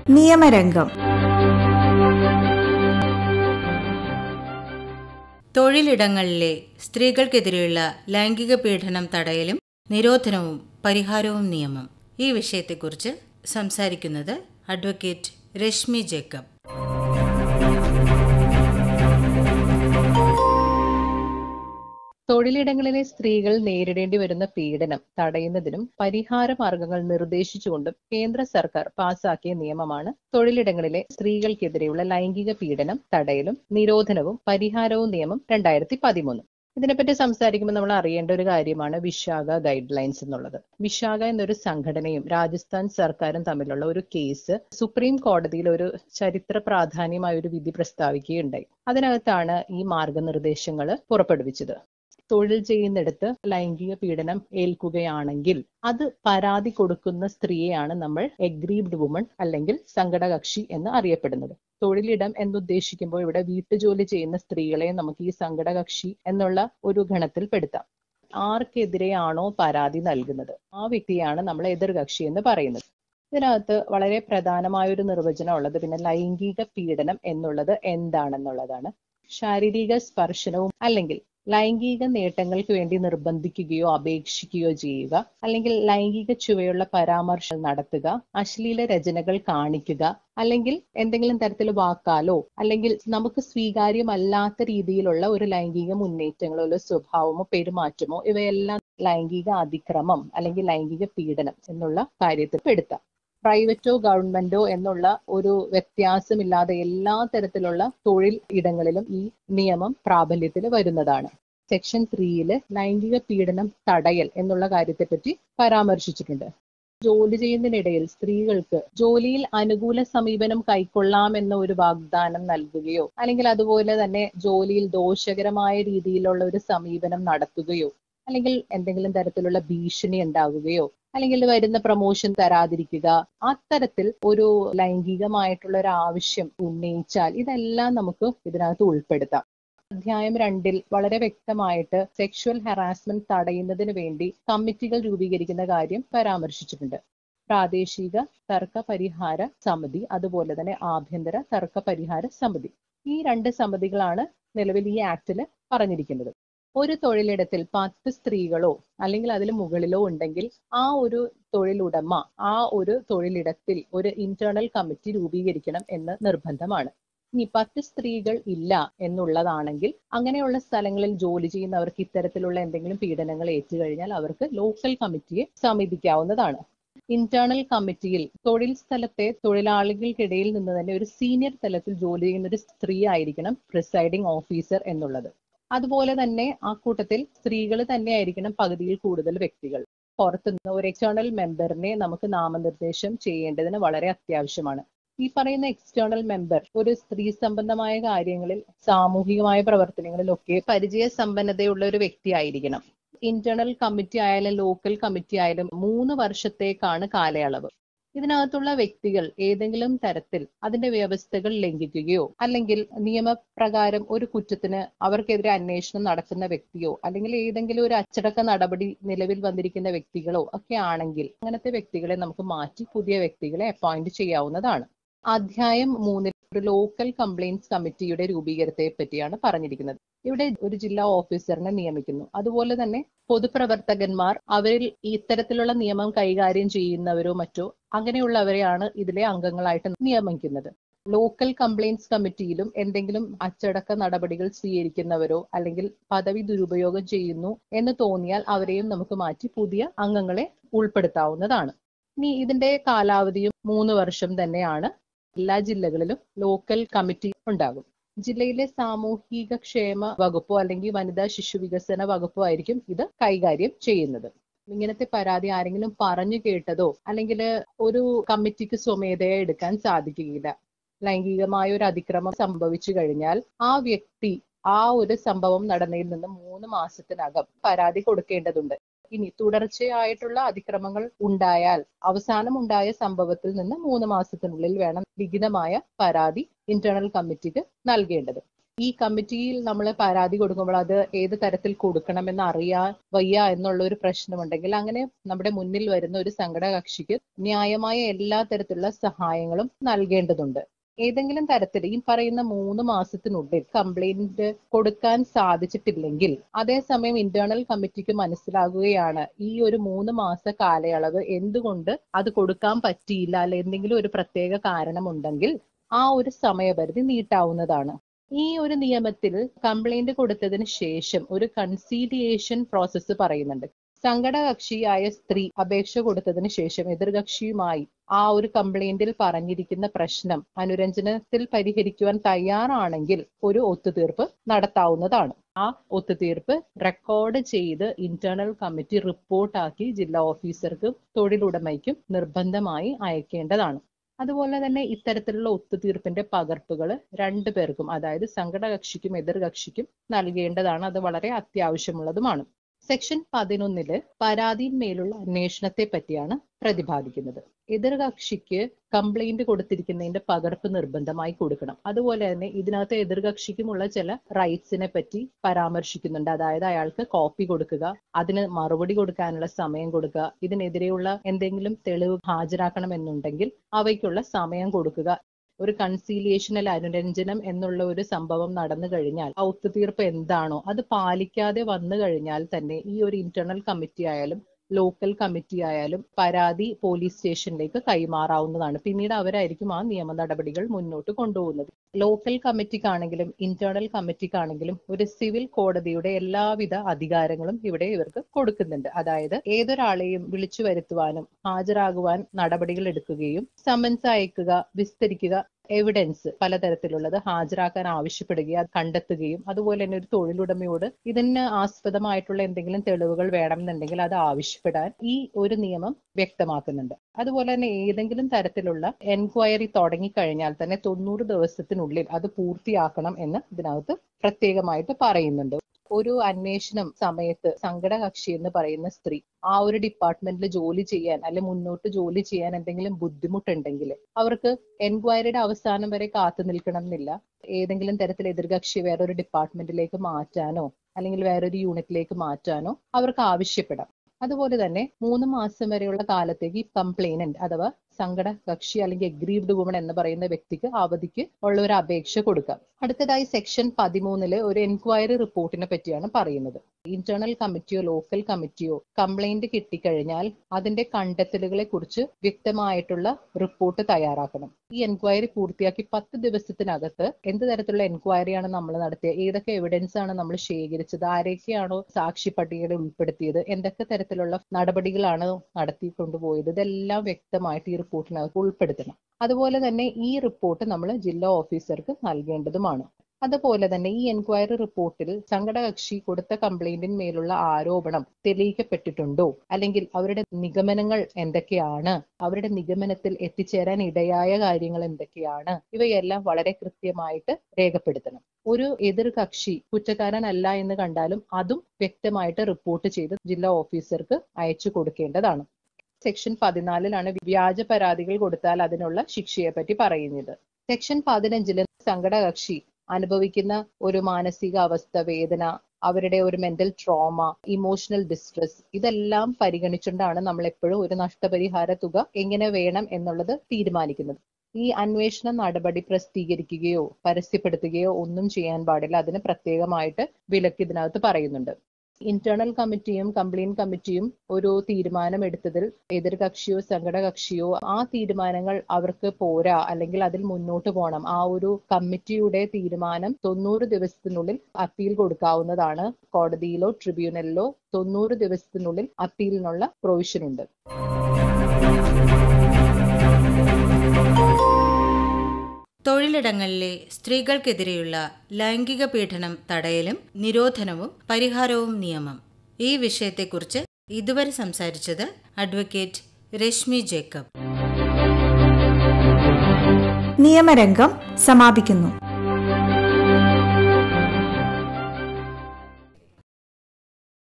നിയമരംഗം തൊഴിലിടങ്ങളിലെ സ്ത്രീകൾക്കെതിരെയുള്ള ലൈംഗിക പീഡനം തടയലും നിരോധനവും പരിഹാരവും നിയമം ഈ വിഷയത്തെക്കുറിച്ച് സംസാരിക്കുന്നത് അഡ്വക്കേറ്റ് രശ്മി ജേക്കബ് തൊഴിലിടങ്ങളിലെ സ്ത്രീകൾ നേരിടേണ്ടി വരുന്ന പീഡനം തടയുന്നതിനും പരിഹാര മാർഗങ്ങൾ നിർദ്ദേശിച്ചുകൊണ്ടും കേന്ദ്ര സർക്കാർ പാസാക്കിയ നിയമമാണ് തൊഴിലിടങ്ങളിലെ സ്ത്രീകൾക്കെതിരെയുള്ള ലൈംഗിക പീഡനം തടയലും നിരോധനവും പരിഹാരവും നിയമം രണ്ടായിരത്തി പതിമൂന്ന് ഇതിനെപ്പറ്റി സംസാരിക്കുമ്പോൾ നമ്മൾ അറിയേണ്ട ഒരു കാര്യമാണ് വിശാഖ ഗൈഡ് ലൈൻസ് എന്നുള്ളത് വിശാഖ എന്നൊരു സംഘടനയും രാജസ്ഥാൻ സർക്കാരും തമ്മിലുള്ള ഒരു കേസ് സുപ്രീം കോടതിയിൽ ഒരു ചരിത്ര പ്രാധാന്യമായ ഒരു വിധി പ്രസ്താവിക്കുകയുണ്ടായി അതിനകത്താണ് ഈ മാർഗനിർദ്ദേശങ്ങൾ പുറപ്പെടുവിച്ചത് തൊഴിൽ ചെയ്യുന്നിടത്ത് ലൈംഗിക പീഡനം ഏൽക്കുകയാണെങ്കിൽ അത് പരാതി കൊടുക്കുന്ന സ്ത്രീയെയാണ് നമ്മൾ എഗ്രീബ്ഡ് വുമൺ അല്ലെങ്കിൽ സങ്കടകക്ഷി എന്ന് അറിയപ്പെടുന്നത് തൊഴിലിടം എന്നുദ്ദേശിക്കുമ്പോൾ ഇവിടെ വീട്ടുജോലി ചെയ്യുന്ന സ്ത്രീകളെ നമുക്ക് ഈ സങ്കടകക്ഷി എന്നുള്ള ഒരു ഗണത്തിൽ പെടുത്താം ആർക്കെതിരെയാണോ പരാതി നൽകുന്നത് ആ വ്യക്തിയാണ് നമ്മൾ എതിർകക്ഷി എന്ന് പറയുന്നത് ഇതിനകത്ത് വളരെ പ്രധാനമായ ഒരു നിർവചനം ഉള്ളത് പിന്നെ ലൈംഗിക പീഡനം എന്നുള്ളത് എന്താണെന്നുള്ളതാണ് ശാരീരിക സ്പർശനവും അല്ലെങ്കിൽ ലൈംഗിക നേട്ടങ്ങൾക്ക് വേണ്ടി നിർബന്ധിക്കുകയോ അപേക്ഷിക്കുകയോ ചെയ്യുക അല്ലെങ്കിൽ ലൈംഗിക ചുവയുള്ള പരാമർശം നടത്തുക അശ്ലീല രചനകൾ കാണിക്കുക അല്ലെങ്കിൽ എന്തെങ്കിലും തരത്തിൽ വാക്കാലോ അല്ലെങ്കിൽ നമുക്ക് സ്വീകാര്യമല്ലാത്ത രീതിയിലുള്ള ഒരു ലൈംഗിക മുന്നേറ്റങ്ങളോ ഒരു സ്വഭാവമോ പെരുമാറ്റമോ ഇവയെല്ലാം ലൈംഗിക അതിക്രമം അല്ലെങ്കിൽ ലൈംഗിക പീഡനം എന്നുള്ള കാര്യത്തിൽ പെടുത്താം പ്രൈവറ്റോ ഗവൺമെന്റോ എന്നുള്ള ഒരു വ്യത്യാസമില്ലാതെ എല്ലാ തരത്തിലുള്ള തൊഴിൽ ഇടങ്ങളിലും ഈ നിയമം പ്രാബല്യത്തിൽ വരുന്നതാണ് സെക്ഷൻ ത്രീയില് ലൈംഗിക പീഡനം തടയൽ എന്നുള്ള കാര്യത്തെപ്പറ്റി പരാമർശിച്ചിട്ടുണ്ട് ജോലി ചെയ്യുന്നതിനിടയിൽ സ്ത്രീകൾക്ക് ജോലിയിൽ അനുകൂല സമീപനം കൈക്കൊള്ളാമെന്ന ഒരു വാഗ്ദാനം നൽകുകയോ അല്ലെങ്കിൽ അതുപോലെ തന്നെ ജോലിയിൽ ദോഷകരമായ രീതിയിലുള്ള ഒരു സമീപനം നടത്തുകയോ അല്ലെങ്കിൽ എന്തെങ്കിലും തരത്തിലുള്ള ഭീഷണി ഉണ്ടാകുകയോ അല്ലെങ്കിൽ വരുന്ന പ്രൊമോഷൻ തരാതിരിക്കുക അത്തരത്തിൽ ഒരു ലൈംഗികമായിട്ടുള്ള ഒരു ആവശ്യം ഉന്നയിച്ചാൽ ഇതെല്ലാം നമുക്ക് ഇതിനകത്ത് ഉൾപ്പെടുത്താം അധ്യായം രണ്ടിൽ വളരെ വ്യക്തമായിട്ട് സെക്ഷുവൽ ഹറാസ്മെന്റ് തടയുന്നതിന് വേണ്ടി കമ്മിറ്റികൾ രൂപീകരിക്കുന്ന കാര്യം പരാമർശിച്ചിട്ടുണ്ട് പ്രാദേശിക തർക്ക പരിഹാര സമിതി അതുപോലെ തന്നെ ആഭ്യന്തര തർക്ക പരിഹാര സമിതി ഈ രണ്ട് സമിതികളാണ് നിലവിൽ ഈ ആക്ടിൽ പറഞ്ഞിരിക്കുന്നത് ഒരു തൊഴിലിടത്തിൽ പത്ത് സ്ത്രീകളോ അല്ലെങ്കിൽ അതിന് മുകളിലോ ഉണ്ടെങ്കിൽ ആ ഒരു തൊഴിലുടമ ആ ഒരു തൊഴിലിടത്തിൽ ഒരു ഇന്റേണൽ കമ്മിറ്റി രൂപീകരിക്കണം എന്ന് നിർബന്ധമാണ് ഇനി പത്ത് സ്ത്രീകൾ ഇല്ല എന്നുള്ളതാണെങ്കിൽ അങ്ങനെയുള്ള സ്ഥലങ്ങളിൽ ജോലി ചെയ്യുന്നവർക്ക് ഇത്തരത്തിലുള്ള എന്തെങ്കിലും പീഡനങ്ങൾ ഏറ്റുകഴിഞ്ഞാൽ അവർക്ക് ലോക്കൽ കമ്മിറ്റിയെ സമീപിക്കാവുന്നതാണ് ഇന്റേണൽ കമ്മിറ്റിയിൽ തൊഴിൽ സ്ഥലത്തെ തൊഴിലാളികൾക്കിടയിൽ നിന്ന് തന്നെ ഒരു സീനിയർ തലത്തിൽ ജോലി ചെയ്യുന്ന ഒരു സ്ത്രീ ആയിരിക്കണം പ്രിസൈഡിംഗ് ഓഫീസർ എന്നുള്ളത് അതുപോലെ തന്നെ ആ കൂട്ടത്തിൽ സ്ത്രീകൾ തന്നെ ആയിരിക്കണം പകുതിയിൽ കൂടുതൽ വ്യക്തികൾ പുറത്തുനിന്ന് ഒരു എക്സ്റ്റേണൽ മെമ്പറിനെ നമുക്ക് നാമനിർദ്ദേശം ചെയ്യേണ്ടതിന് വളരെ അത്യാവശ്യമാണ് ഈ പറയുന്ന എക്സ്റ്റേണൽ മെമ്പർ ഒരു സ്ത്രീ സംബന്ധമായ കാര്യങ്ങളിൽ സാമൂഹികമായ പ്രവർത്തനങ്ങളിലൊക്കെ പരിചയ സമ്പന്നതയുള്ള ഒരു വ്യക്തി ആയിരിക്കണം ഇന്റേണൽ കമ്മിറ്റി ആയാലും ലോക്കൽ കമ്മിറ്റി ആയാലും മൂന്ന് വർഷത്തേക്കാണ് കാലയളവ് ഇതിനകത്തുള്ള വ്യക്തികൾ ഏതെങ്കിലും തരത്തിൽ അതിന്റെ വ്യവസ്ഥകൾ ലംഘിക്കുകയോ അല്ലെങ്കിൽ നിയമപ്രകാരം ഒരു കുറ്റത്തിന് അവർക്കെതിരെ അന്വേഷണം നടക്കുന്ന വ്യക്തിയോ അല്ലെങ്കിൽ ഏതെങ്കിലും ഒരു അച്ചടക്ക നടപടി നിലവിൽ വന്നിരിക്കുന്ന വ്യക്തികളോ ഒക്കെ ആണെങ്കിൽ അങ്ങനത്തെ വ്യക്തികളെ നമുക്ക് മാറ്റി പുതിയ വ്യക്തികളെ അപ്പോയിന്റ് ചെയ്യാവുന്നതാണ് അധ്യായം മൂന്നിൽ ഒരു ലോക്കൽ കംപ്ലയിന്റ്സ് കമ്മിറ്റിയുടെ രൂപീകരണത്തെ പറ്റിയാണ് പറഞ്ഞിരിക്കുന്നത് ഇവിടെ ഒരു ജില്ലാ ഓഫീസറിനെ നിയമിക്കുന്നു അതുപോലെ തന്നെ പൊതുപ്രവർത്തകന്മാർ അവരിൽ ഇത്തരത്തിലുള്ള നിയമം കൈകാര്യം ചെയ്യുന്നവരോ മറ്റോ അങ്ങനെയുള്ളവരെയാണ് ഇതിലെ അംഗങ്ങളായിട്ട് നിയമിക്കുന്നത് ലോക്കൽ കംപ്ലയിന്റ്സ് കമ്മിറ്റിയിലും എന്തെങ്കിലും അച്ചടക്ക നടപടികൾ സ്വീകരിക്കുന്നവരോ അല്ലെങ്കിൽ പദവി ദുരുപയോഗം ചെയ്യുന്നു എന്ന് തോന്നിയാൽ അവരെയും നമുക്ക് മാറ്റി പുതിയ അംഗങ്ങളെ ഉൾപ്പെടുത്താവുന്നതാണ് ഇനി ഇതിന്റെ കാലാവധിയും മൂന്ന് വർഷം തന്നെയാണ് എല്ലാ ജില്ലകളിലും ലോക്കൽ കമ്മിറ്റി ഉണ്ടാകും ജില്ലയിലെ സാമൂഹിക ക്ഷേമ വകുപ്പോ അല്ലെങ്കിൽ വനിതാ ശിശു വികസന വകുപ്പോ ആയിരിക്കും ഇത് കൈകാര്യം ചെയ്യുന്നത് ഇങ്ങനത്തെ പരാതി ആരെങ്കിലും പറഞ്ഞു കേട്ടതോ അല്ലെങ്കിൽ ഒരു കമ്മിറ്റിക്ക് സ്വമേധയ എടുക്കാൻ സാധിക്കുകയില്ല ലൈംഗികമായ ഒരു അതിക്രമം സംഭവിച്ചു കഴിഞ്ഞാൽ ആ വ്യക്തി ആ ഒരു സംഭവം നടന്നതിൽ നിന്ന് മൂന്ന് മാസത്തിനകം പരാതി കൊടുക്കേണ്ടതുണ്ട് ഇനി തുടർച്ചയായിട്ടുള്ള അതിക്രമങ്ങൾ ഉണ്ടായാൽ അവസാനം ഉണ്ടായ സംഭവത്തിൽ നിന്ന് മൂന്ന് മാസത്തിനുള്ളിൽ വേണം ലിഖിതമായ പരാതി ഇന്റേണൽ കമ്മിറ്റിക്ക് നൽകേണ്ടത് ഈ കമ്മിറ്റിയിൽ നമ്മൾ പരാതി കൊടുക്കുമ്പോൾ അത് ഏത് തരത്തിൽ കൊടുക്കണമെന്ന് അറിയാൻ വയ്യ എന്നുള്ള ഒരു പ്രശ്നമുണ്ടെങ്കിൽ അങ്ങനെ നമ്മുടെ മുന്നിൽ വരുന്ന ഒരു സങ്കട കക്ഷിക്ക് ന്യായമായ എല്ലാ തരത്തിലുള്ള സഹായങ്ങളും നൽകേണ്ടതുണ്ട് ഏതെങ്കിലും തരത്തിൽ ഈ പറയുന്ന മൂന്ന് മാസത്തിനുള്ളിൽ കംപ്ലൈന്റ് കൊടുക്കാൻ സാധിച്ചിട്ടില്ലെങ്കിൽ അതേസമയം ഇന്റേണൽ കമ്മിറ്റിക്ക് മനസ്സിലാകുകയാണ് ഈ ഒരു മൂന്ന് മാസ കാലയളവ് എന്തുകൊണ്ട് അത് കൊടുക്കാൻ പറ്റിയില്ല അല്ലെ എന്തെങ്കിലും ഒരു പ്രത്യേക കാരണമുണ്ടെങ്കിൽ ആ ഒരു സമയപരിധി നീട്ടാവുന്നതാണ് ഈ ഒരു നിയമത്തിൽ കംപ്ലൈന്റ് കൊടുത്തതിന് ശേഷം ഒരു കൺസീലിയേഷൻ പ്രോസസ്സ് പറയുന്നുണ്ട് സങ്കടകക്ഷിയായ സ്ത്രീ അപേക്ഷ കൊടുത്തതിന് ശേഷം എതിർകക്ഷിയുമായി ആ ഒരു കംപ്ലൈന്റിൽ പറഞ്ഞിരിക്കുന്ന പ്രശ്നം അനുരഞ്ജനത്തിൽ പരിഹരിക്കുവാൻ തയ്യാറാണെങ്കിൽ ഒരു ഒത്തുതീർപ്പ് നടത്താവുന്നതാണ് ആ ഒത്തുതീർപ്പ് റെക്കോർഡ് ചെയ്ത് ഇന്റേണൽ കമ്മിറ്റി റിപ്പോർട്ടാക്കി ജില്ലാ ഓഫീസർക്കും തൊഴിലുടമയ്ക്കും നിർബന്ധമായി അയക്കേണ്ടതാണ് അതുപോലെ തന്നെ ഇത്തരത്തിലുള്ള ഒത്തുതീർപ്പിന്റെ പകർപ്പുകൾ രണ്ടു പേർക്കും അതായത് സങ്കടകക്ഷിക്കും എതിർകക്ഷിക്കും നൽകേണ്ടതാണ് അത് വളരെ അത്യാവശ്യമുള്ളതുമാണ് സെക്ഷൻ പതിനൊന്നില് പരാതിയിന്മേലുള്ള അന്വേഷണത്തെ പറ്റിയാണ് പ്രതിപാദിക്കുന്നത് എതിർകക്ഷിക്ക് കംപ്ലൈന്റ് കൊടുത്തിരിക്കുന്നതിന്റെ പകർപ്പ് നിർബന്ധമായി കൊടുക്കണം അതുപോലെ തന്നെ ഇതിനകത്ത് എതിർകക്ഷിക്കുമുള്ള ചില റൈറ്റ്സിനെ പറ്റി പരാമർശിക്കുന്നുണ്ട് അതായത് അയാൾക്ക് കോപ്പി കൊടുക്കുക അതിന് മറുപടി കൊടുക്കാനുള്ള സമയം കൊടുക്കുക ഇതിനെതിരെയുള്ള എന്തെങ്കിലും തെളിവ് ഹാജരാക്കണമെന്നുണ്ടെങ്കിൽ അവയ്ക്കുള്ള സമയം കൊടുക്കുക ഒരു കൺസീലിയേഷനൽ അനുരഞ്ജനം എന്നുള്ള ഒരു സംഭവം നടന്നു കഴിഞ്ഞാൽ ആ ഒത്തുതീർപ്പ് എന്താണോ അത് പാലിക്കാതെ വന്നു കഴിഞ്ഞാൽ തന്നെ ഈ ഒരു ഇന്റേണൽ കമ്മിറ്റി ആയാലും ലോക്കൽ കമ്മിറ്റി ആയാലും പരാതി പോലീസ് സ്റ്റേഷനിലേക്ക് കൈമാറാവുന്നതാണ് പിന്നീട് അവരായിരിക്കും ആ നിയമ നടപടികൾ മുന്നോട്ട് കൊണ്ടുപോകുന്നത് ലോക്കൽ കമ്മിറ്റിക്കാണെങ്കിലും ഇന്റേണൽ കമ്മിറ്റിക്കാണെങ്കിലും ഒരു സിവിൽ കോടതിയുടെ എല്ലാവിധ അധികാരങ്ങളും ഇവിടെ ഇവർക്ക് കൊടുക്കുന്നുണ്ട് അതായത് ഏതൊരാളെയും വിളിച്ചു വരുത്തുവാനും ഹാജരാകുവാൻ നടപടികൾ എടുക്കുകയും സമൻസ് അയക്കുക വിസ്തരിക്കുക എവിഡൻസ് പലതരത്തിലുള്ളത് ഹാജരാക്കാൻ ആവശ്യപ്പെടുകയും അത് കണ്ടെത്തുകയും അതുപോലെ തന്നെ ഒരു തൊഴിലുടമയോട് ഇതിന് ആസ്പദമായിട്ടുള്ള എന്തെങ്കിലും തെളിവുകൾ വേണമെന്നുണ്ടെങ്കിൽ അത് ആവശ്യപ്പെടാൻ ഈ ഒരു നിയമം വ്യക്തമാക്കുന്നുണ്ട് അതുപോലെ തന്നെ ഏതെങ്കിലും തരത്തിലുള്ള എൻക്വയറി തുടങ്ങിക്കഴിഞ്ഞാൽ തന്നെ തൊണ്ണൂറ് ദിവസത്തിനുള്ളിൽ അത് പൂർത്തിയാക്കണം എന്ന് ഇതിനകത്ത് പ്രത്യേകമായിട്ട് പറയുന്നുണ്ട് ഒരു അന്വേഷണം സമയത്ത് സങ്കടകക്ഷി എന്ന് പറയുന്ന സ്ത്രീ ആ ഒരു ഡിപ്പാർട്ട്മെന്റിൽ ജോലി ചെയ്യാൻ അല്ലെ മുന്നോട്ട് ജോലി ചെയ്യാൻ എന്തെങ്കിലും ബുദ്ധിമുട്ടുണ്ടെങ്കിൽ അവർക്ക് എൻക്വയറിയുടെ അവസാനം വരെ കാത്തു നിൽക്കണം എന്നില്ല ഏതെങ്കിലും തരത്തിൽ എതിർകക്ഷി വേറൊരു ഡിപ്പാർട്ട്മെന്റിലേക്ക് മാറ്റാനോ അല്ലെങ്കിൽ വേറൊരു യൂണിറ്റിലേക്ക് മാറ്റാനോ അവർക്ക് ആവശ്യപ്പെടാം അതുപോലെ തന്നെ മൂന്ന് മാസം വരെയുള്ള കാലത്തേക്ക് കംപ്ലൈനന്റ് അഥവാ സങ്കട കക്ഷി അല്ലെങ്കിൽ എഗ്രീവ്ഡ് വുമൺ എന്ന് പറയുന്ന വ്യക്തിക്ക് അവധിക്ക് ഉള്ള ഒരു അപേക്ഷ കൊടുക്കാം അടുത്തതായി സെക്ഷൻ പതിമൂന്നില് ഒരു എൻക്വയറി റിപ്പോർട്ടിനെ പറ്റിയാണ് പറയുന്നത് ഇന്റേണൽ കമ്മിറ്റിയോ ലോക്കൽ കമ്മിറ്റിയോ കംപ്ലൈന്റ് കിട്ടിക്കഴിഞ്ഞാൽ അതിന്റെ കണ്ടെത്തലുകളെ കുറിച്ച് വ്യക്തമായിട്ടുള്ള റിപ്പോർട്ട് തയ്യാറാക്കണം ഈ എൻക്വയറി പൂർത്തിയാക്കി പത്ത് ദിവസത്തിനകത്ത് എന്ത് തരത്തിലുള്ള എൻക്വയറിയാണ് നമ്മൾ നടത്തിയത് ഏതൊക്കെ എവിഡൻസ് ആണ് നമ്മൾ ശേഖരിച്ചത് ആരൊക്കെയാണോ സാക്ഷി പട്ടികയിൽ ഉൾപ്പെടുത്തിയത് എന്തൊക്കെ തരത്തിലുള്ള നടപടികളാണ് നടത്തിക്കൊണ്ടുപോയത് ഇതെല്ലാം വ്യക്തമായിട്ട് ഈ റിപ്പോർട്ടിനകത്ത് ഉൾപ്പെടുത്തണം അതുപോലെ തന്നെ ഈ റിപ്പോർട്ട് നമ്മൾ ജില്ലാ ഓഫീസർക്ക് നൽകേണ്ടതുമാണ് അതുപോലെ തന്നെ ഈ എൻക്വയറി റിപ്പോർട്ടിൽ സങ്കടകക്ഷി കൊടുത്ത കംപ്ലൈന്റിന്മേലുള്ള ആരോപണം തെളിയിക്കപ്പെട്ടിട്ടുണ്ടോ അല്ലെങ്കിൽ അവരുടെ നിഗമനങ്ങൾ എന്തൊക്കെയാണ് അവരുടെ നിഗമനത്തിൽ എത്തിച്ചേരാൻ ഇടയായ കാര്യങ്ങൾ എന്തൊക്കെയാണ് ഇവയെല്ലാം വളരെ കൃത്യമായിട്ട് രേഖപ്പെടുത്തണം ഒരു എതിർ കക്ഷി കുറ്റക്കാരനല്ല എന്ന് കണ്ടാലും അതും വ്യക്തമായിട്ട് റിപ്പോർട്ട് ചെയ്ത് ജില്ലാ ഓഫീസർക്ക് അയച്ചു കൊടുക്കേണ്ടതാണ് സെക്ഷൻ പതിനാലിലാണ് വ്യാജ പരാതികൾ കൊടുത്താൽ അതിനുള്ള ശിക്ഷയെ പറ്റി പറയുന്നത് സെക്ഷൻ പതിനഞ്ചില് സങ്കടകക്ഷി അനുഭവിക്കുന്ന ഒരു മാനസിക അവസ്ഥ വേദന അവരുടെ ഒരു മെന്റൽ ട്രോമ ഇമോഷണൽ ഡിസ്ട്രെസ് ഇതെല്ലാം പരിഗണിച്ചുകൊണ്ടാണ് നമ്മൾ എപ്പോഴും ഒരു നഷ്ടപരിഹാര തുക എങ്ങനെ വേണം എന്നുള്ളത് തീരുമാനിക്കുന്നത് ഈ അന്വേഷണ നടപടി പ്രസിദ്ധീകരിക്കുകയോ പരസ്യപ്പെടുത്തുകയോ ഒന്നും ചെയ്യാൻ പാടില്ല അതിന് പ്രത്യേകമായിട്ട് വിലക്ക് ഇതിനകത്ത് പറയുന്നുണ്ട് ഇന്റേണൽ കമ്മിറ്റിയും കംപ്ലൈന്റ് കമ്മിറ്റിയും ഒരു തീരുമാനം എടുത്തതിൽ എതിർകക്ഷിയോ സങ്കടകക്ഷിയോ ആ തീരുമാനങ്ങൾ അവർക്ക് പോരാ അല്ലെങ്കിൽ അതിൽ മുന്നോട്ട് പോകണം ആ ഒരു കമ്മിറ്റിയുടെ തീരുമാനം തൊണ്ണൂറ് ദിവസത്തിനുള്ളിൽ അപ്പീൽ കൊടുക്കാവുന്നതാണ് കോടതിയിലോ ട്രിബ്യൂണലിലോ തൊണ്ണൂറ് ദിവസത്തിനുള്ളിൽ അപ്പീലിനുള്ള പ്രൊവിഷൻ ഉണ്ട് തൊഴിലിടങ്ങളിലെ സ്ത്രീകൾക്കെതിരെയുള്ള ലൈംഗിക പീഡനം തടയലും നിരോധനവും പരിഹാരവും നിയമം ഈ വിഷയത്തെക്കുറിച്ച് ഇതുവരെ സംസാരിച്ചത് അഡ്വക്കേറ്റ് രശ്മി ജേക്കബ് നിയമരംഗം സമാപിക്കുന്നു